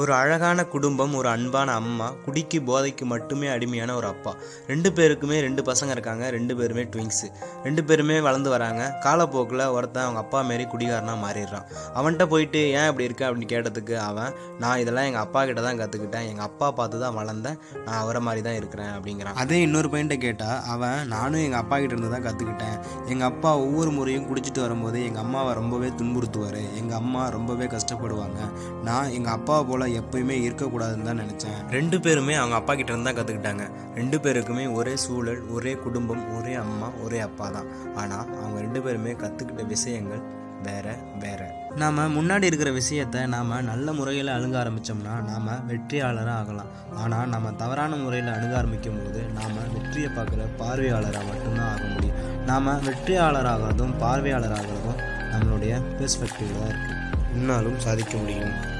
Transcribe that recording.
ஒரு அழகான குடும்பம் ஒரு அன்பான அம்மா குடிக்கு போதைக்கு மட்டுமே அடிமையான ஒரு அப்பா ரெண்டு பேருக்குமே ரெண்டு பசங்க இருக்காங்க ரெண்டு பேருமே ட்விங்ஸு ரெண்டு பேருமே வளர்ந்து வராங்க காலப்போக்கில் ஒருத்தன் அவங்க அப்பா மாரி குடிகாரனாக மாறிடுறான் அவன்கிட்ட போயிட்டு ஏன் இப்படி இருக்க அப்படின்னு கேட்டதுக்கு அவன் நான் இதெல்லாம் எங்கள் அப்பா கிட்ட தான் கற்றுக்கிட்டேன் எங்கள் அப்பா பார்த்து தான் வளர்ந்தேன் நான் அவரை மாதிரி தான் இருக்கிறேன் அப்படிங்கிறான் அதே இன்னொரு பையன்ட்ட கேட்டால் அவன் நானும் எங்கள் அப்பா கிட்ட இருந்து தான் கற்றுக்கிட்டேன் எங்கள் அப்பா ஒவ்வொரு முறையும் குடிச்சிட்டு வரும்போது எங்கள் அம்மாவை ரொம்பவே துன்புறுத்துவார் எங்கள் அம்மா ரொம்பவே கஷ்டப்படுவாங்க நான் எங்கள் அப்பாவை போல் எப்பயுமே இருக்கக்கூடாதுன்னு தான் நினச்சேன் ரெண்டு பேருமே அவங்க அப்பா கிட்ட இருந்து தான் கற்றுக்கிட்டாங்க ரெண்டு பேருக்குமே ஒரே சூழல் ஒரே குடும்பம் ஒரே அம்மா ஒரே அப்பா தான் ஆனால் அவங்க ரெண்டு பேருமே கற்றுக்கிட்ட விஷயங்கள் வேற வேற நாம் முன்னாடி இருக்கிற விஷயத்த நாம் நல்ல முறையில் அணுக ஆரம்பித்தோம்னா நாம் வெற்றியாளராக ஆகலாம் ஆனால் நம்ம தவறான முறையில் அணுக ஆரம்பிக்கும் போது நாம் வெற்றியை பார்க்குற பார்வையாளராக மட்டும்தான் ஆக முடியும் நாம் வெற்றியாளராகிறதும் பார்வையாளராகிறதும் நம்மளுடைய பெர்ஸ்பெக்டிவ் தான் இருக்குது முன்னாலும் சாதிக்க முடியும்